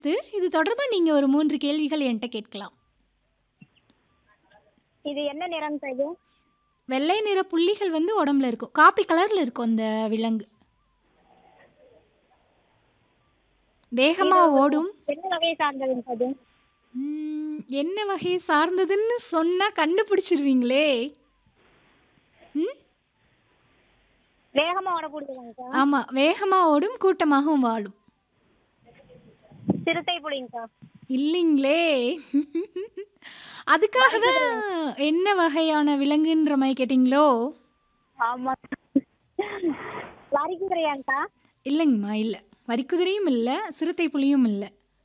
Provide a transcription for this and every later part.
இது இது தொடர்பா நீங்க ஒரு 3 கேள்விகள் என்ட்ட கேட்கலாம். இது என்ன நிறம் இது? வெள்ளை நிற புள்ளிகள் வந்து உடம்புல இருக்கும். காப்பி கலர்ல இருக்கும் அந்த விலங்கு. வேகமா இது ஓடும். என்ன வகையை சார்ந்ததுங்க அது? ம், என்ன வகையை சார்ந்ததுன்னு சொன்னா கண்டுபிடிச்சிருவீங்களே. ம்? வேகமா ஓடக்கூடியதாங்க ஆமா. வேகமா ஓடும், கூட்டமாகவும் வாழும். சிறுத்தை புலிங்கக்கா இல்லைங்களே. அதுக்காக தான் என்ன வகையான விலங்குன்ற மாதிரி கேட்டீங்களோ? ஆமா வரிக்குதிரையாங்கக்கா இல்லைங்கம்மா இல்ல. வரிக்குதிரையும் இல்ல, சிறுத்தை புலியும் இல்ல.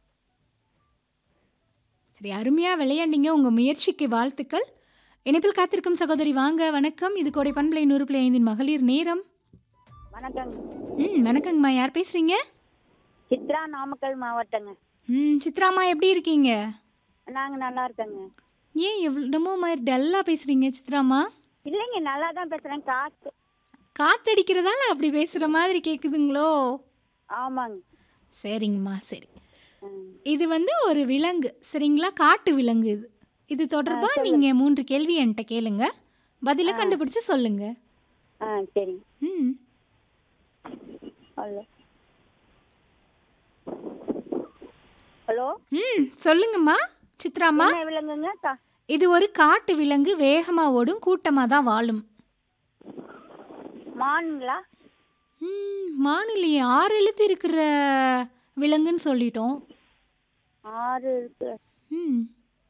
சரி அருமையா விளையாண்டீங்க. உங்க முயற்சிக்கு வாழ்த்துக்கள். இணைப்பில் காத்திருக்கும் சகோதரி வாங்க. வணக்கம். இது கோடை பண்பலை 100.5 மகளிர் நேரம். வணக்கங்க ம் வணக்கங்கம்மா. யார் பேசுறீங்க? சித்ரா நாமக்கல் மாவட்டங்க ம் சித்ராம்மா எப்படி இருக்கீங்க? நாங்க நல்லா இருக்கேங்க ஏன் எவ்வளோ என்னமோ மாதிரி டல்லா பேசுறீங்க சித்ராம்மா? இல்லைங்க நல்லா தான் பேசுறேன் காத்து காத்தடிக்கிறதால அப்படி பேசுற மாதிரி கேக்குதுங்களோ? ஆமாங்க சரிங்கம்மா சரி. ம். இது வந்து ஒரு விலங்கு சரிங்களா? காட்டு விலங்கு இது. இது தொடர்பா நீங்க 3 கேள்வி என்ட்ட கேளுங்க. பதில கண்டுபிடிச்சு சொல்லுங்க. ஆ சரி ம். ஹலோ ஹலோ ம் சொல்லுங்கம்மா சித்ராம்மா. என்ன விலங்குங்க கா- இது ஒரு காட்டு விலங்கு வேகமா ஓடும் கூட்டமா தான் வாழும். மானுங்களா ம் மானிலையே ஆறு எழுத்து இருக்கிற விலங்குன்னு சொல்லிட்டோம். ஆறு இருக்கு ம்.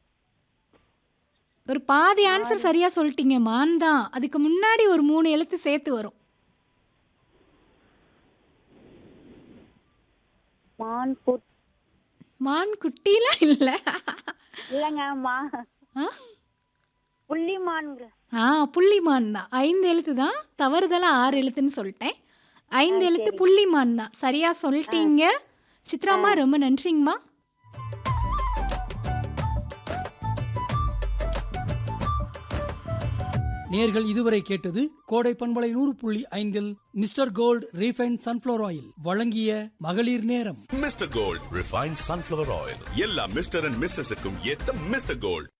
ஒரு பாதி ஆன்சர் சரியா சொல்லிட்டீங்க. மான் தான். அதுக்கு முன்னாடி ஒரு 3 எழுத்து சேர்த்து வரும். மான் குட் மான் குட்டிலாம் இல்ல. இல்லைங்க மா ஆ? புள்ளி மான்ங்க ஆ புள்ளிமான் தான். 5 எழுத்து தான். தவறுதலா 6 எழுத்துன்னு சொல்லிட்டேன். 5 எழுத்து புள்ளிமான் தான். சரியா சொல்லிட்டீங்க. சித்ராம்மா ரொம்ப நன்றிங்கம்மா. நேர்கள் இதுவரை கேட்டது கோடை பண்பலை நூறு புள்ளி ஐந்தில் mister Gold refine sunflower oil வழங்கிய மகளிர் நேரம் mister Gold refined sunflower oil எல்லா மிஸ்டர் அண்ட் மிஸ்ஸஸுக்கும் ஏத்த மிஸ்டர் கோல்ட்